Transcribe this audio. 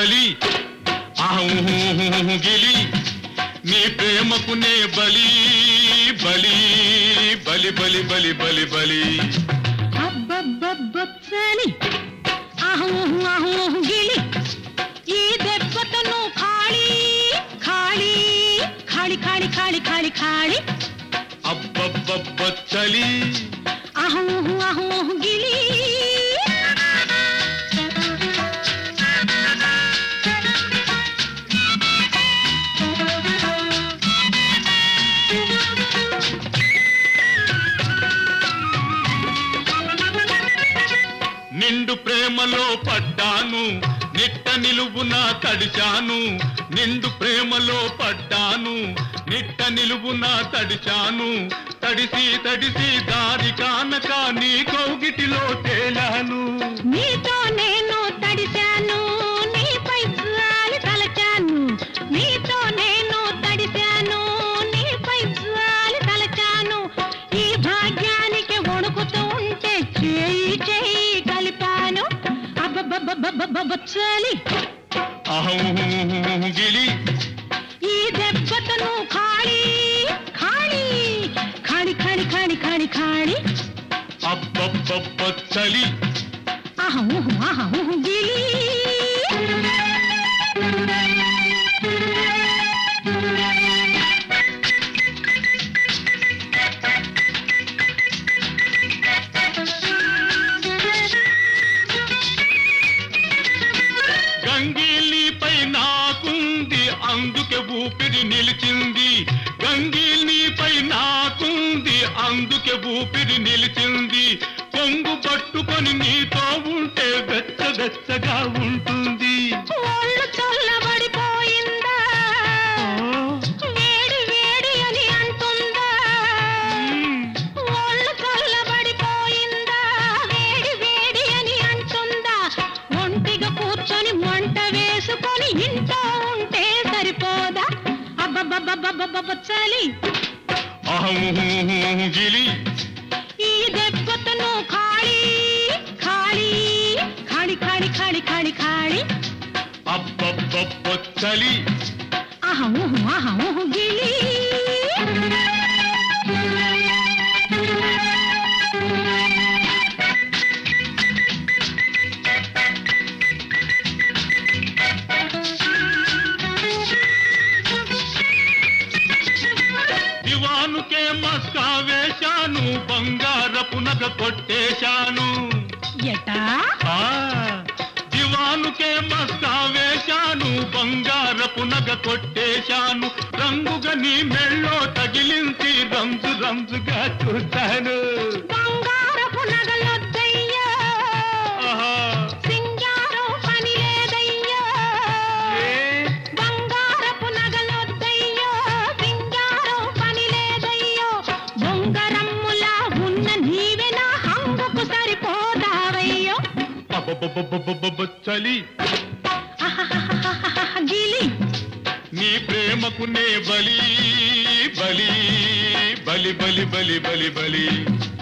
చలి ఆహు గిలి నీ ప్రేమకునే బలి బలి బలి బలి బలి బలి బలి అబ్బబ్బబ్బ చలి ఆహు ఆహు గిలి ఈ దెబ్బతను ఖాళీ ఖాళీ ఖాళీ ఖాళీ ఖాళీ ఖాళీ ఖాళీ అబ్బబ్బబ్బ చలి ఆహు ఆహు గిలి నిండు ప్రేమలో పడ్డాను నిట్ట నిలువున తడిచాను నిండు ప్రేమలో పడ్డాను నిట్ట నిలువున తడిచాను తడిసి తడిసి దారి కానక నీ కౌగిటిలో తేలాను నీతో నేను తడిశాను నీపై జాలి తలచాను నీతో నేను తడిశాను నీపై జాలి తలచాను ఈ భాగ్యానికి వణుకుతూ ఉంటే చేయి చేయి కలిపాను అబ్బబ్బబ్బబ్బబ్బ చలి అహం గిలి ఈ దెబ్బతను ఖాళీ ఖాళీ ఖాళీ ఖాళీ ఖాళీ ఖాళీ ఖాళీ అబ్బబ్బబ్బ చలి ఆహా ఊహు ఆహా ఊహు గిలి గంగిలిపై నాకుంది అందుకే ఊపిరి నిలిచింది గంగిలిపై నాకుంది అందుకే ఊపిరి నిలిచింది కొంగు పట్టుకొని నీతో ఉంటే వెచ్చ వెచ్చగా ఉంటుంది ఒళ్ళు చల్లబడిపోయిందా వేడి వేడి అని అంటుందా ఒళ్ళు చల్లబడిపోయిందా వేడి వేడి అని అంటుందా ఒంటిగా కూర్చొని మంట వేసుకొని ఇంట్లో ఉంటే సరిపోదా అబ్బబ్బబ్బబ్బబ్బబ్బ చలి అహం గిలి ఈ దెబ్బతను ఖాళీ ఖాళీ ఖాళీ ఖాళీ ఖాళీ ఖాళీ ఖాళీ అబ్బబ్బబ్బ చలి ఆహా ఊహు ఆహా ఊహు గిలి దివానుకే మస్కా వేశాను బంగారపు నగ కొట్టేశాను ఎటా ఆ దివానుకే మస్కా వేశాను బంగారపు నగ కొట్టేశాను రంగుగా నీ మెళ్ళో తగిలించి రంజు రంజుగా చూశాను బంగారపు నగలొద్దయ్యా ఆహా, సింగారం పని లేదయ్యా ఏ, బంగారపు నగలొద్దయ్యో సింగారం పని లేదయ్యో బొంగరమ్ములా ఉన్న నీవే నా హంగుకు సరిపోదావయ్యో అబ్బబ్బబ్బబ్బబ్బబ్బ చలి ఆహాహాహాహాహా, గిలి నీ ప్రేమకు నే బలి బలి బలి బలి బలి బలి బలి